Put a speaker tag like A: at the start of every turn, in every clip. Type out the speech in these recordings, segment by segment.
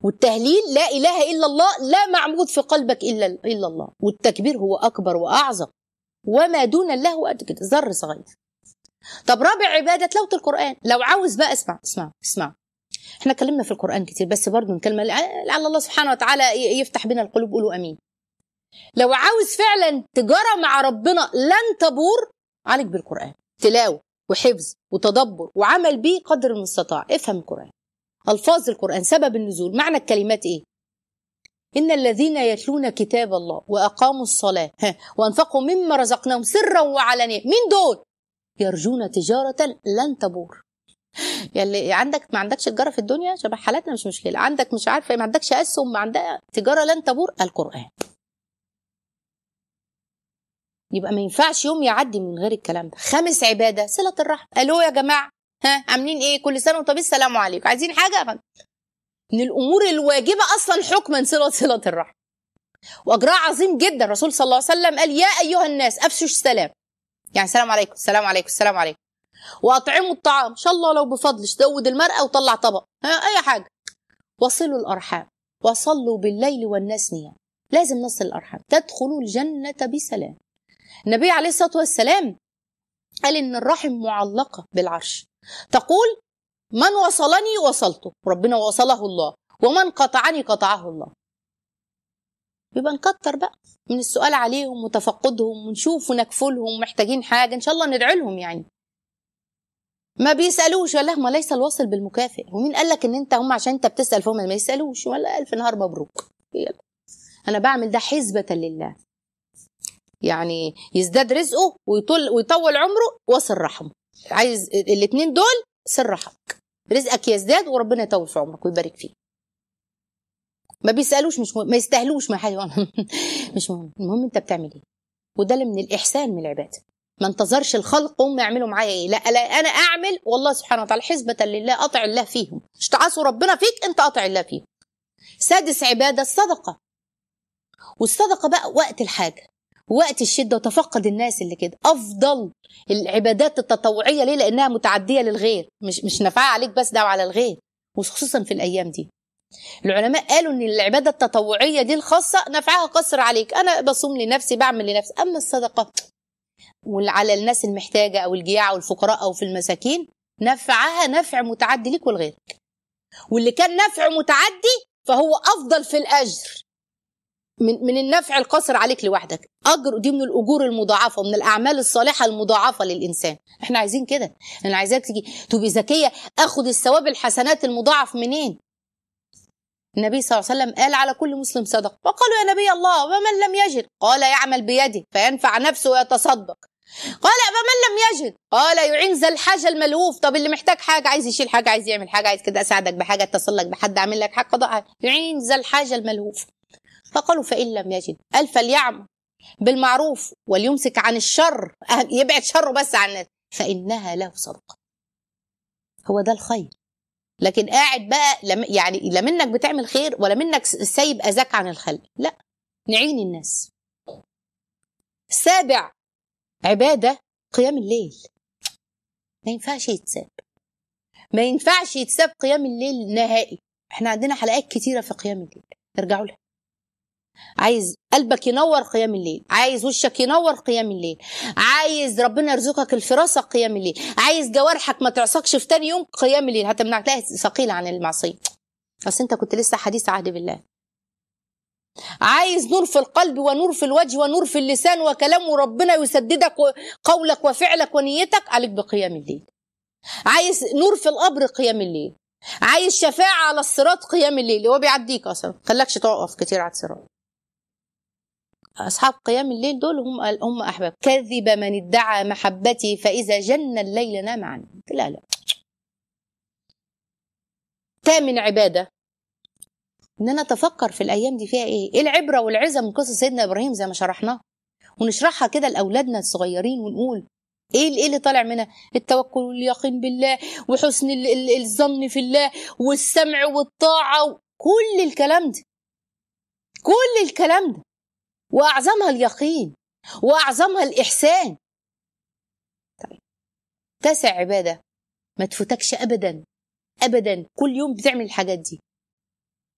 A: والتهليل لا اله الا الله لا معبود في قلبك الا الا الله والتكبير هو اكبر واعظم وما دون الله قد كده ذر صغير طب رابع عباده تلاوه القران لو عاوز بقى اسمع اسمع اسمع احنا اتكلمنا في القران كتير بس برضه نكلم لعل الله سبحانه وتعالى يفتح بنا القلوب قولوا امين لو عاوز فعلا تجاره مع ربنا لن تبور عليك بالقران تلاوه وحفظ وتدبر وعمل بيه قدر المستطاع افهم القران الفاظ القران سبب النزول معنى الكلمات ايه إن الذين يتلون كتاب الله وأقاموا الصلاة ها، وأنفقوا مما رزقناهم سرا وعلانية مين دول؟ يرجون تجارة لن تبور يلي عندك ما عندكش تجارة في الدنيا شبه حالاتنا مش مشكلة عندك مش عارفة ما عندكش أسهم ما عندها تجارة لن تبور القرآن يبقى ما ينفعش يوم يعدي من غير الكلام ده خامس عبادة صلة الرحم ألو يا جماعة ها عاملين ايه كل سنة وانتم السلام عليكم عايزين حاجة من الامور الواجبه اصلا حكما صله صله الرحم واجرها عظيم جدا الرسول صلى الله عليه وسلم قال يا ايها الناس افشوا السلام يعني السلام عليكم السلام عليكم السلام عليكم واطعموا الطعام ان شاء الله لو بفضل زود المرأة وطلع طبق ها اي حاجه وصلوا الارحام وصلوا بالليل والناس نيام لازم نصل الارحام تدخلوا الجنه بسلام النبي عليه الصلاه والسلام قال ان الرحم معلقه بالعرش تقول من وصلني وصلته ربنا وصله الله ومن قطعني قطعه الله يبقى نكتر بقى من السؤال عليهم وتفقدهم ونشوف ونكفلهم محتاجين حاجة إن شاء الله ندعي لهم يعني ما بيسألوش ولا ما ليس الواصل بالمكافئ ومين قال لك ان انت هم عشان انت بتسأل فهم ما يسألوش ولا ألف نهار مبروك يلا. انا بعمل ده حسبة لله يعني يزداد رزقه ويطول ويطول عمره وصل رحمه عايز الاثنين دول سر رحمك رزقك يزداد وربنا يطول في عمرك ويبارك فيه ما بيسالوش مش مهم. ما يستاهلوش ما حاجه مش مهم المهم انت بتعمل ايه وده اللي من الاحسان من العباده ما انتظرش الخلق هم يعملوا معايا ايه لا, لا انا اعمل والله سبحانه وتعالى حسبه لله اطع الله فيهم مش تعصوا ربنا فيك انت اطع الله فيهم سادس عباده الصدقه والصدقه بقى وقت الحاجه وقت الشده وتفقد الناس اللي كده افضل العبادات التطوعيه ليه لانها متعديه للغير مش مش نافعه عليك بس ده على الغير وخصوصا في الايام دي العلماء قالوا ان العباده التطوعيه دي الخاصه نفعها قصر عليك انا بصوم لنفسي بعمل لنفسي اما الصدقه وعلى الناس المحتاجه او الجياع او الفقراء او في المساكين نفعها نفع متعدي ليك ولغيرك واللي كان نفع متعدي فهو افضل في الاجر من من النفع القاصر عليك لوحدك اجر دي من الاجور المضاعفه ومن الاعمال الصالحه المضاعفه للانسان احنا عايزين كده انا عايزاك تيجي تبقي ذكيه اخد الثواب الحسنات المضاعف منين النبي صلى الله عليه وسلم قال على كل مسلم صدقه وقالوا يا نبي الله ومن لم يجد قال يعمل بيده فينفع نفسه ويتصدق قال فمن لم يجد قال يعين ذا الحاجه الملهوف طب اللي محتاج حاجه عايز يشيل حاجه عايز يعمل حاجه عايز كده اساعدك بحاجه اتصل لك بحد اعمل لك حاجه قضاء يعين ذا الحاجه الملهوف فقالوا فإن لم يجد قال فليعمل بالمعروف وليمسك عن الشر يبعد شره بس عن الناس فإنها له صدقة هو ده الخير لكن قاعد بقى لم يعني لا منك بتعمل خير ولا منك سايب أذاك عن الخلق لا نعين الناس سابع عبادة قيام الليل ما ينفعش يتساب ما ينفعش يتساب قيام الليل نهائي احنا عندنا حلقات كتيرة في قيام الليل ارجعوا لها عايز قلبك ينور قيام الليل عايز وشك ينور قيام الليل عايز ربنا يرزقك الفراسة قيام الليل عايز جوارحك ما تعصكش في تاني يوم قيام الليل هتمنعك تلاقي ثقيلة عن المعصية بس انت كنت لسه حديث عهد بالله عايز نور في القلب ونور في الوجه ونور في اللسان وكلام وربنا يسددك قولك وفعلك ونيتك عليك بقيام الليل عايز نور في القبر قيام الليل عايز شفاعة على الصراط قيام الليل هو بيعديك أصلا خلاكش تقف كتير على الصراط أصحاب قيام الليل دول هم هم أحباب كذب من ادعى محبتي فإذا جن الليل نام عني لا لا تامن عبادة إن أنا أتفكر في الأيام دي فيها إيه إيه العبرة والعزة من قصة سيدنا إبراهيم زي ما شرحناها ونشرحها كده لأولادنا الصغيرين ونقول ايه ايه اللي طالع منها التوكل واليقين بالله وحسن الظن في الله والسمع والطاعه كل الكلام ده كل الكلام ده واعظمها اليقين واعظمها الاحسان طيب تاسع عباده ما تفوتكش ابدا ابدا كل يوم بتعمل الحاجات دي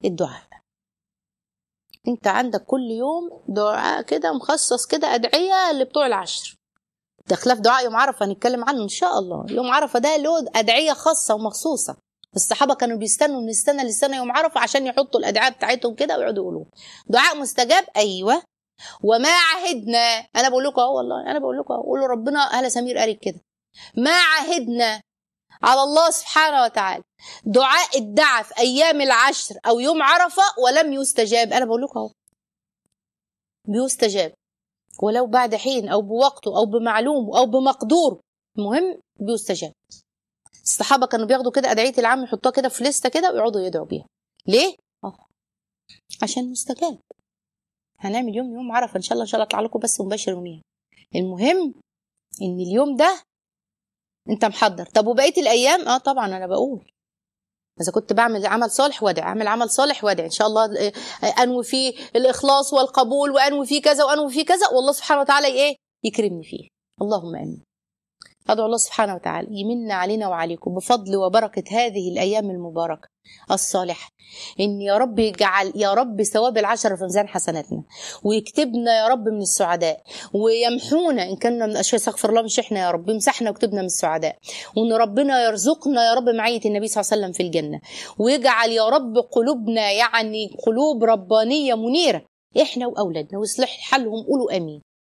A: الدعاء انت عندك كل يوم دعاء كده مخصص كده ادعيه اللي بتوع العشر ده خلاف دعاء يوم عرفه هنتكلم عنه ان شاء الله يوم عرفه ده له ادعيه خاصه ومخصوصه الصحابه كانوا بيستنوا من السنه للسنه يوم عرفه عشان يحطوا الادعيه بتاعتهم كده ويقعدوا يقولوا دعاء مستجاب ايوه وما عهدنا انا بقول لكم اهو والله انا بقول لكم اهو قولوا ربنا اهلا سمير قال كده ما عهدنا على الله سبحانه وتعالى دعاء ادعى في ايام العشر او يوم عرفه ولم يستجاب انا بقول لكم اهو بيستجاب ولو بعد حين او بوقته او بمعلوم او بمقدور المهم بيستجاب الصحابه كانوا بياخدوا كده ادعيه العام يحطوها كده في لسته كده ويقعدوا يدعوا بيها ليه اه عشان مستجاب هنعمل يوم يوم عرفه ان شاء الله ان شاء الله اطلع لكم بس مباشر يوميها المهم ان اليوم ده انت محضر طب وبقيه الايام اه طبعا انا بقول اذا كنت بعمل عمل صالح وادع اعمل عمل صالح وادع ان شاء الله انوي فيه الاخلاص والقبول وانوي فيه كذا وانوي فيه كذا والله سبحانه وتعالى ايه يكرمني فيه اللهم امين ادعو الله سبحانه وتعالى يمن علينا وعليكم بفضل وبركه هذه الايام المباركه الصالحه ان يا رب يجعل يا رب ثواب العشره في ميزان حسناتنا ويكتبنا يا رب من السعداء ويمحونا ان كنا من اشياء استغفر الله مش احنا يا رب يمسحنا ويكتبنا من السعداء وان ربنا يرزقنا يا رب معيه النبي صلى الله عليه وسلم في الجنه ويجعل يا رب قلوبنا يعني قلوب ربانيه منيره احنا واولادنا ويصلح حالهم قولوا امين